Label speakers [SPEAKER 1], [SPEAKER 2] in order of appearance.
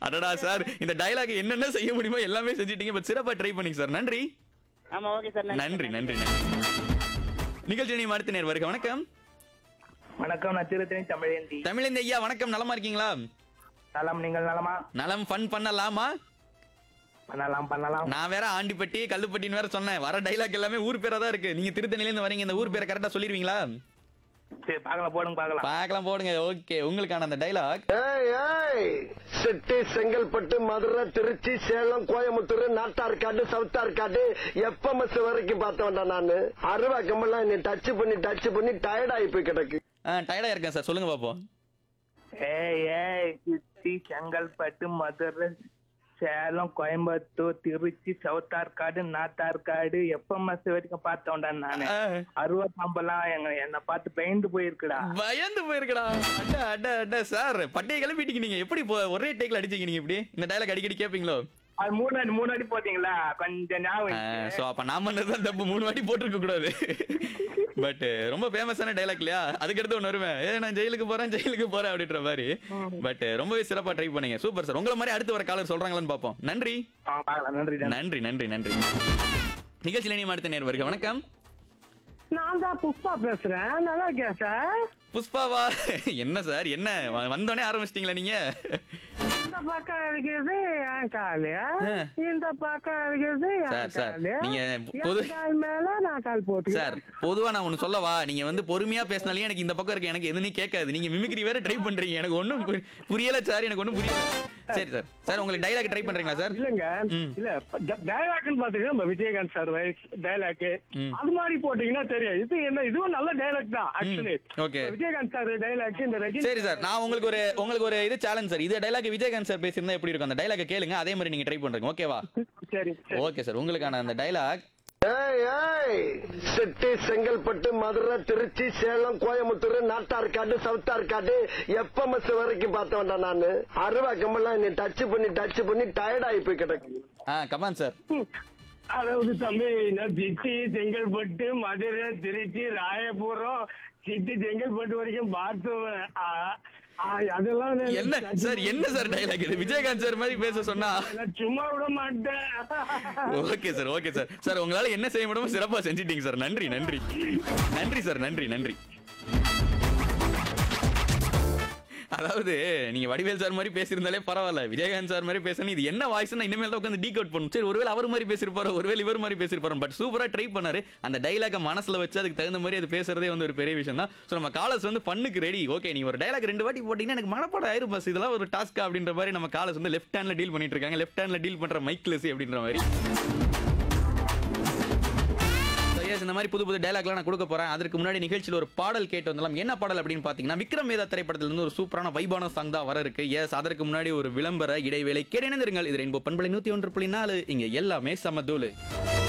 [SPEAKER 1] அடடா சார் இந்த டயலாக் என்னென்ன செய்ய முடியுமோ எல்லாமே செஞ்சிட்டீங்க பட் சிறப்பா ட்ரை பண்ணீங்க சார் நன்றி
[SPEAKER 2] ஆமா ஓகே சார்
[SPEAKER 1] நன்றி நன்றி நன்றி நிகழ்ச்சி நீ அடுத்த நேர் வருக வணக்கம்
[SPEAKER 3] வணக்கம் நான் திருத்தணி தமிழேந்தி
[SPEAKER 1] தமிழந்தி ஐயா வணக்கம் நலமா இருக்கீங்களா
[SPEAKER 3] நலம் நீங்கள் நலமா
[SPEAKER 1] நலம் ஃபன் பண்ணலாமா
[SPEAKER 3] பண்ணலாம் பண்ணலாம்
[SPEAKER 1] நான் வேற ஆண்டிப்பட்டி கல்லுப்பட்டின்னு வேற சொன்னேன் வர டைலாக் எல்லாமே ஊர் பேரா தான் இருக்கு நீங்க திருத்தணில இருந்து வரீங்க இந்த ஊர் பேரை கரெக்டா சொல்லிருவீங்களா
[SPEAKER 3] சரி பார்க்கலாம் போடுங்க பார்க்கலாம்
[SPEAKER 1] பார்க்கலாம் போடுங்க ஓகே உங்களுக்கான அந்த டைலாக்
[SPEAKER 4] ஏய் ஏய் சிட்டி செங்கல்பட்டு மதுரை திருச்சி சேலம் கோயம்புத்தூர் நாட்டார்காடு சவுத்தார்காடு எப்பமஸ் வரைக்கும் பார்த்தவன்டா நானு அருவா கம்பெல்லாம் என்னை டச் பண்ணி டச் பண்ணி டயர்ட் ஆகி போய் கிடக்கு
[SPEAKER 1] டயர்டா இருக்கேன் சார் சொல்லுங்க பாப்போம்
[SPEAKER 3] ஏய் ஏய் சித்தி செங்கல்பட்டு மதுரை சேலம் கோயம்புத்தூர் திருச்சி சவுத்தார்காடு நாத்தார்காடு எப்பமஸ் வரைக்கும் பார்த்தோம்டா நானு
[SPEAKER 1] ஆ,
[SPEAKER 3] அறுபத்தாம்பெல்லாம் எங்க என்ன பார்த்து பயந்து போயிருக்குடா
[SPEAKER 1] பயந்து போயிருக்கடா அட அட அட சார் பட்டையை கிளப்பிட்டீங்க நீங்க எப்படி இப்போ ஒரே டேக்ல அடிச்சீங்க நீங்க இப்படி இந்த டைலாக் அடிக்கடி கேப்பீங்களோ
[SPEAKER 3] அது மூணு அடி மூணு அடி போத்தீங்களா கொஞ்சம் ஞாபகம் வச்சுக்க.
[SPEAKER 1] சோ அப்ப நான் பண்ணதுதான் தப்பு மூணு வாட்டி போட்டிருக்க கூடாது பட் ரொம்ப ஃபேமஸான டைலாக் இல்லையா அதுக்கடுத்து ஒன்று வருவேன் ஏ நான் ஜெயிலுக்கு போறேன் ஜெயிலுக்கு போறேன் அப்படின்ற மாதிரி பட் ரொம்பவே சிறப்பா ட்ரை பண்ணீங்க சூப்பர் சார் உங்களை மாதிரி அடுத்து வர காலர் சொல்றாங்களான்னு பார்ப்போம் நன்றி
[SPEAKER 3] ஆ, பார்க்கலாம் நன்றி நன்றி.
[SPEAKER 1] நன்றி நன்றி நன்றி நிகழ்ச்சியில நீ அடுத்த நேர் வருக வணக்கம்
[SPEAKER 5] நான் தான் புஷ்பா பேசுறேன் நல்லா இருக்கேன் சார்
[SPEAKER 1] புஷ்பாவா என்ன சார் என்ன வ- வந்தோடனே ஆரம்பிச்சிட்டீங்களா நீங்க
[SPEAKER 5] இந்த பக்கம் இருக்குது என் காலு
[SPEAKER 1] ஆ.
[SPEAKER 5] இந்த பக்கம் இருக்குது
[SPEAKER 1] சார்,
[SPEAKER 5] என்
[SPEAKER 1] சார்,
[SPEAKER 5] காலு
[SPEAKER 1] நீங்க
[SPEAKER 5] என்
[SPEAKER 1] பொது-
[SPEAKER 5] கால் மேல நான் கால் போட்டு
[SPEAKER 1] சார் பொதுவா நான் ஒண்ணு சொல்லவா நீங்க வந்து பொறுமையா பேசினாலே எனக்கு இந்த பக்கம் இருக்கு எனக்கு எதுனே கேட்காது நீங்க மிமிக்ரி வேற ட்ரை பண்றீங்க எனக்கு ஒண்ணும் பு- புரியல சார் எனக்கு ஒண்ணும் புரியல சரி சார் சார் உங்களுக்கு டைலாக் ட்ரை பண்றீங்களா சார்
[SPEAKER 5] இல்லங்க
[SPEAKER 1] ம்.
[SPEAKER 5] இல்ல டைலாக்னு பாத்தீங்கன்னா நம்ம விஜயகாந்த் சார் வயசு டைலாக்
[SPEAKER 1] ம்.
[SPEAKER 5] அது மாதிரி போட்டீங்கன்னா தெரியும் இது என்ன இதுவும் நல்ல டைலாக் தான் actually
[SPEAKER 1] okay.
[SPEAKER 5] Vijayakanth sir dialogue இந்த ரஜினி
[SPEAKER 1] சரி சார் நான் உங்களுக்கு ஒரு உங்களுக்கு ஒரு இது சேலஞ்ச் சார் இது டைலாக் விஜயகாந்த் சார் பேசியிருந்தா எப்படி இருக்கும் அந்த டைலாக் கேளுங்க அதே மாதிரி நீங்க ட்ரை பண்றீங்க ஓகேவா
[SPEAKER 5] சரி சரி
[SPEAKER 1] ஓகே சார் உங்களுக்கான அந்த டைலாக்
[SPEAKER 4] ஏய் ஏய் சிட்டி செங்கல்பட்டு மதுரை திருச்சி சேலம் கோயம்புத்தூர் நாட்டார்காடு சவுத்தார்காடு எப்பமஸ் வரைக்கும் பார்த்தவன்டா நானு அருவா கம்பெல்லாம் என்னை டச் பண்ணி டச் பண்ணி டயர்ட் ஆகி போய் கிடக்கு
[SPEAKER 1] ஆ கமான் சார்
[SPEAKER 5] அதாவது தம்பி நான் சிட்டி செங்கல்பட்டு மதுரை திருச்சி ராயபுரம் சிட்டி செங்கல்பட்டு வரைக்கும் பார்த்தவன் ஆ, ஆ, அதெல்லாம் நான்
[SPEAKER 1] என்ன சார் என்ன சார் டைலாக் இது விஜயகாந்த் சார் மாதிரி பேச சொன்னா
[SPEAKER 5] நான் சும்மா விட மாட்டேன்
[SPEAKER 1] okay sir okay sir sir உங்களால என்ன செய்ய முடியுமோ சிறப்பா செஞ்சிட்டீங்க சார் நன்றி நன்றி நன்றி சார் நன்றி நன்றி அதாவது நீங்க வடிவேல் சார் மாதிரி பேசியிருந்தாலே பரவாயில்ல விஜயகாந்த் சார் மாதிரி பேசணும் இது என்ன வாய்ஸ் இனிமேல் தான் உட்காந்து டீக் அவுட் பண்ணும் சரி ஒருவேளை அவர் மாதிரி பேசிருப்பாரு ஒருவேளை இவர் மாதிரி பேசிருப்பாரு பட் சூப்பரா ட்ரை பண்ணாரு அந்த டைலாக மனசுல வச்சு அதுக்கு தகுந்த மாதிரி அது பேசுறதே வந்து ஒரு பெரிய விஷயம் தான் ஸோ நம்ம காலர்ஸ் வந்து பண்ணுக்கு ரெடி ஓகே நீ ஒரு டைலாக் ரெண்டு வாட்டி போட்டீங்கன்னா எனக்கு மனப்பாடம் ஆயிரும் பஸ் இதெல்லாம் ஒரு டாஸ்க் அப்படின்ற மாதிரி நம்ம காலர்ஸ் வந்து லெஃப்ட் ஹேண்ட்ல டீல் பண்ணிட்டு இருக்காங்க லெஃப்ட் ஹேண்ட்ல டீல் பண்ற மைக்லெஸ் அப்படின்ற மாதிரி So, yes, இந்த மாதிரி புது புது டைலாக்லாம் நான் கொடுக்க போறேன் அதற்கு முன்னாடி நிகழ்ச்சியில் ஒரு பாடல் கேட்டு வந்தலாம் என்ன பாடல் அப்படின்னு பாத்தீங்கன்னா விக்ரம் வேதா திரைப்படத்துல இருந்து ஒரு சூப்பரான வைபான சாங் தான் வர இருக்கு எஸ் அதற்கு முன்னாடி ஒரு விளம்பர இடைவேளை கேட்டு இணைந்திருங்கள் இது ரெயின்போ பண்பலை நூத்தி ஒன்று புள்ளி நாலு இங்க எல்லாமே சமதூளு